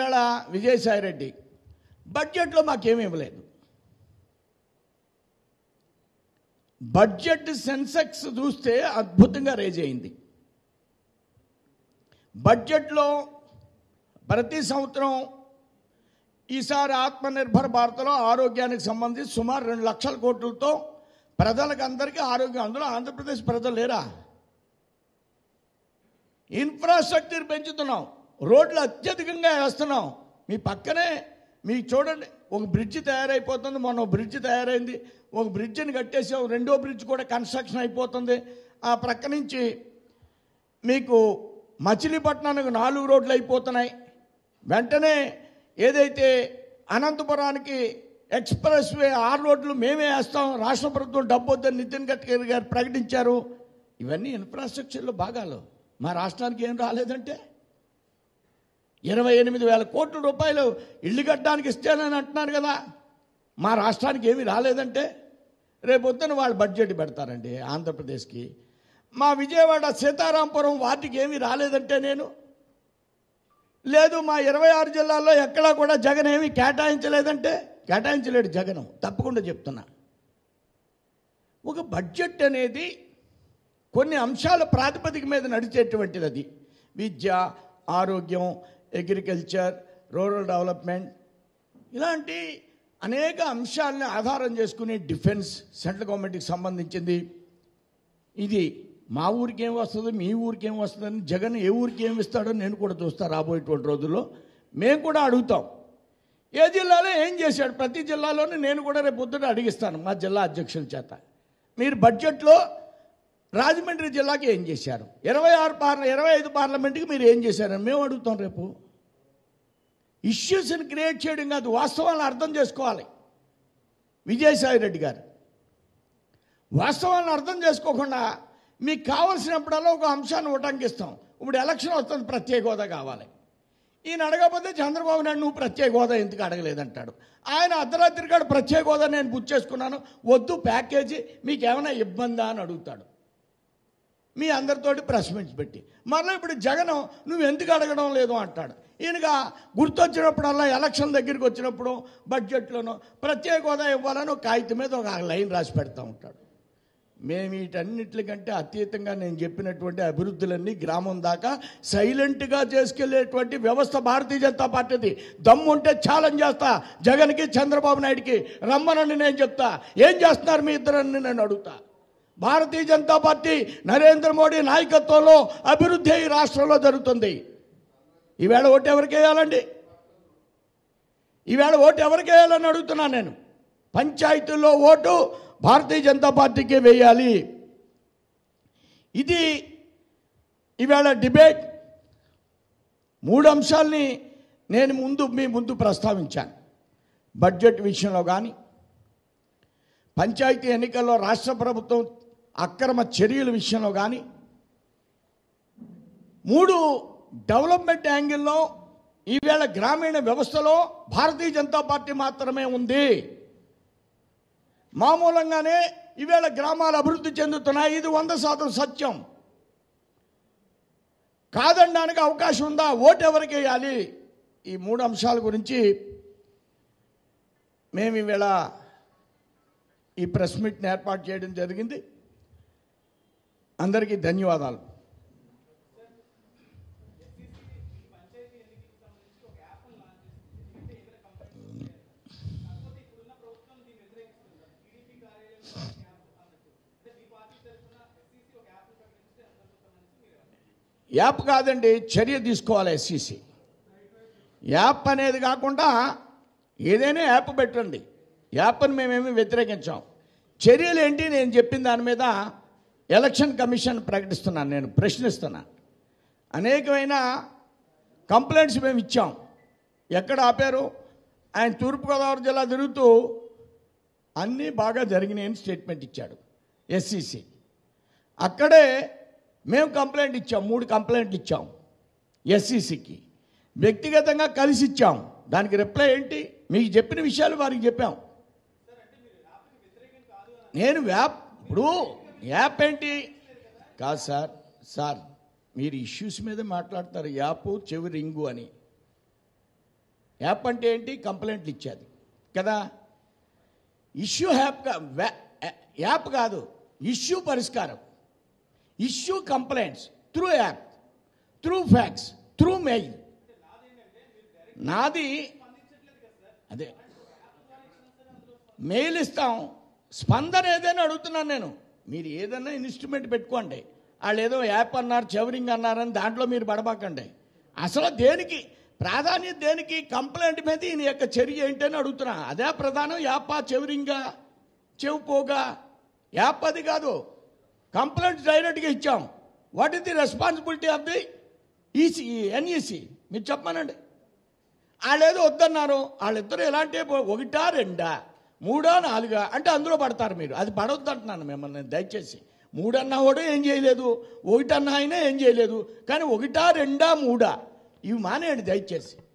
ఈవేళ విజయసాయి రెడ్డి బడ్జెట్లో మాకేమీ ఇవ్వలేదు బడ్జెట్ సెన్సెక్స్ చూస్తే అద్భుతంగా రేజ్ అయింది బడ్జెట్లో ప్రతి సంవత్సరం ఈసారి ఆత్మనిర్భర్ భారత్లో ఆరోగ్యానికి సంబంధించి సుమారు రెండు లక్షల కోట్లతో ప్రజలకు అందరికీ ఆరోగ్యం అందులో ఆంధ్రప్రదేశ్ ప్రజలు లేరా ఇన్ఫ్రాస్ట్రక్చర్ పెంచుతున్నాం రోడ్లు అత్యధికంగా వేస్తున్నాం మీ పక్కనే మీకు చూడండి ఒక బ్రిడ్జ్ తయారైపోతుంది మొన్న ఒక బ్రిడ్జ్ తయారైంది ఒక బ్రిడ్జిని కట్టేసాం రెండో బ్రిడ్జ్ కూడా కన్స్ట్రక్షన్ అయిపోతుంది ఆ ప్రక్క నుంచి మీకు మచిలీపట్నానికి నాలుగు రోడ్లు అయిపోతున్నాయి వెంటనే ఏదైతే అనంతపురానికి ఎక్స్ప్రెస్ వే ఆరు రోడ్లు మేమే వేస్తాం రాష్ట్ర ప్రభుత్వం డబ్బు వద్దని నితిన్ గడ్కరీ గారు ప్రకటించారు ఇవన్నీ ఇన్ఫ్రాస్ట్రక్చర్లో భాగాలు మా రాష్ట్రానికి ఏం రాలేదంటే ఇరవై ఎనిమిది వేల కోట్ల రూపాయలు ఇల్లు కట్టడానికి ఇస్తానని అంటున్నారు కదా మా రాష్ట్రానికి ఏమీ రాలేదంటే రేపొద్దున వాళ్ళు బడ్జెట్ పెడతారండి ఆంధ్రప్రదేశ్కి మా విజయవాడ సీతారాంపురం వాటికి ఏమీ రాలేదంటే నేను లేదు మా ఇరవై ఆరు జిల్లాల్లో ఎక్కడా కూడా జగన్ ఏమీ కేటాయించలేదంటే కేటాయించలేడు జగన్ తప్పకుండా చెప్తున్నా ఒక బడ్జెట్ అనేది కొన్ని అంశాల ప్రాతిపదిక మీద నడిచేటువంటిది అది విద్య ఆరోగ్యం అగ్రికల్చర్ రూరల్ డెవలప్మెంట్ ఇలాంటి అనేక అంశాలని ఆధారం చేసుకుని డిఫెన్స్ సెంట్రల్ గవర్నమెంట్కి సంబంధించింది ఇది మా ఊరికి ఏం వస్తుందో మీ ఊరికి ఏం వస్తుందని జగన్ ఏ ఊరికి ఏం ఇస్తాడో నేను కూడా చూస్తా రాబోయేటువంటి రోజుల్లో మేము కూడా అడుగుతాం ఏ జిల్లాలో ఏం చేశాడు ప్రతి జిల్లాలోనే నేను కూడా రేపు పొద్దున అడిగిస్తాను మా జిల్లా అధ్యక్షుల చేత మీరు బడ్జెట్లో రాజమండ్రి జిల్లాకి ఏం చేశారు ఇరవై ఆరు పార్ల ఇరవై ఐదు పార్లమెంట్కి మీరు ఏం చేశారని మేము అడుగుతాం రేపు ఇష్యూస్ని క్రియేట్ చేయడం కాదు వాస్తవాలను అర్థం చేసుకోవాలి విజయసాయి రెడ్డి గారు వాస్తవాలను అర్థం చేసుకోకుండా మీకు కావలసినప్పుడల్లా ఒక అంశాన్ని ఉటంకిస్తాం ఇప్పుడు ఎలక్షన్ వస్తుంది ప్రత్యేక హోదా కావాలి ఈయన అడగకపోతే చంద్రబాబు నాయుడు నువ్వు ప్రత్యేక హోదా ఎందుకు అడగలేదంటాడు ఆయన అర్ధరాత్రి కాడు ప్రత్యేక హోదా నేను బుక్ చేసుకున్నాను వద్దు ప్యాకేజీ మీకు ఏమైనా ఇబ్బందా అని అడుగుతాడు మీ అందరితోటి ప్రెస్ మీట్స్ పెట్టి మరలా ఇప్పుడు జగన్ నువ్వు ఎందుకు అడగడం లేదు అంటాడు ఈయనగా గుర్తొచ్చినప్పుడల్లా ఎలక్షన్ దగ్గరికి వచ్చినప్పుడు బడ్జెట్లోనూ ప్రత్యేక హోదా ఇవ్వాలని ఒక కాగితం మీద ఒక లైన్ రాసి పెడతా ఉంటాడు మేము వీటన్నిటికంటే అతీతంగా నేను చెప్పినటువంటి అభివృద్ధులన్నీ గ్రామం దాకా సైలెంట్గా చేసుకెళ్లేటువంటి వ్యవస్థ భారతీయ జనతా పార్టీది దమ్ము ఉంటే ఛాలెంజ్ చేస్తా జగన్కి చంద్రబాబు నాయుడుకి రమ్మనని నేను చెప్తా ఏం చేస్తున్నారు మీ ఇద్దరని నేను అడుగుతా భారతీయ జనతా పార్టీ నరేంద్ర మోడీ నాయకత్వంలో అభివృద్ధి ఈ రాష్ట్రంలో జరుగుతుంది ఈవేళ ఓటు ఎవరికి వేయాలండి ఈవేళ ఓటు ఎవరికి వేయాలని అడుగుతున్నాను నేను పంచాయతీల్లో ఓటు భారతీయ జనతా పార్టీకే వేయాలి ఇది ఈవేళ డిబేట్ మూడు అంశాల్ని నేను ముందు మీ ముందు ప్రస్తావించాను బడ్జెట్ విషయంలో కానీ పంచాయతీ ఎన్నికల్లో రాష్ట్ర ప్రభుత్వం అక్రమ చర్యల విషయంలో కానీ మూడు డెవలప్మెంట్ యాంగిల్లో ఈవేళ గ్రామీణ వ్యవస్థలో భారతీయ జనతా పార్టీ మాత్రమే ఉంది మామూలంగానే ఈవేళ గ్రామాలు అభివృద్ధి చెందుతున్నాయి ఇది వంద శాతం సత్యం కాదనడానికి అవకాశం ఉందా ఓటు ఎవరికి వేయాలి ఈ మూడు అంశాల గురించి మేము ఈవేళ ఈ ప్రెస్ మీట్ని ఏర్పాటు చేయడం జరిగింది అందరికీ ధన్యవాదాలు యాప్ కాదండి చర్య తీసుకోవాలి ఎస్సీసీ యాప్ అనేది కాకుండా ఏదైనా యాప్ పెట్టండి యాప్ని మేమేమి వ్యతిరేకించాం చర్యలు ఏంటి నేను చెప్పిన దాని మీద ఎలక్షన్ కమిషన్ ప్రకటిస్తున్నాను నేను ప్రశ్నిస్తున్నా అనేకమైన కంప్లైంట్స్ మేము ఇచ్చాం ఎక్కడ ఆపారు ఆయన తూర్పుగోదావరి జిల్లా తిరుగుతూ అన్నీ బాగా జరిగినాయని స్టేట్మెంట్ ఇచ్చాడు ఎస్సీసీ అక్కడే మేము కంప్లైంట్ ఇచ్చాం మూడు కంప్లైంట్లు ఇచ్చాం ఎస్సీసీకి వ్యక్తిగతంగా కలిసి ఇచ్చాం దానికి రిప్లై ఏంటి మీకు చెప్పిన విషయాలు వారికి చెప్పాం నేను యాప్ ఇప్పుడు యాప్ ఏంటి కాదు సార్ సార్ మీరు ఇష్యూస్ మీద మాట్లాడతారు యాప్ చెవి రింగు అని యాప్ అంటే ఏంటి కంప్లైంట్లు ఇచ్చేది కదా ఇష్యూ యాప్ కా- వ్యా- యాప్ కాదు ఇష్యూ పరిష్కారం issue complaints through app through fax through mail నాది అదే మెయిల్ ఇస్తాం స్పందన ఏదైనా అడుగుతున్నాను నేను మీరు ఏదైనా ఇన్స్ట్రుమెంట్ పెట్టుకోండి వాళ్ళు ఏదో యాప్ అన్నారు చెవరింగ్ అన్నారని దాంట్లో మీరు పడబాకండి అసలు దేనికి ప్రాధాన్యత దేనికి కంప్లైంట్ మీద ఈయన యొక్క చర్య ఏంటని అడుగుతున్నా అదే ప్రధానం యాపా చెవరింగా చెవు పోగా యాప్ అది కాదు కంప్లైంట్ డైరెక్ట్గా ఇచ్చాం what is the responsibility of the EC NEC మీరు చెప్పమనండి వాళ్ళు ఏదో వద్దన్నారు వాళ్ళిద్దరు ఎలాంటి ఒకటా రెండా మూడా నాలుగా అంటే అందులో పడతారు మీరు అది పడవద్దు అంటున్నాను మిమ్మల్ని దయచేసి మూడన్నా కూడా ఏం చేయలేదు ఒకటన్నా అయినా ఏం చేయలేదు కానీ ఒకటా రెండా మూడా ఇవి మానేయండి దయచేసి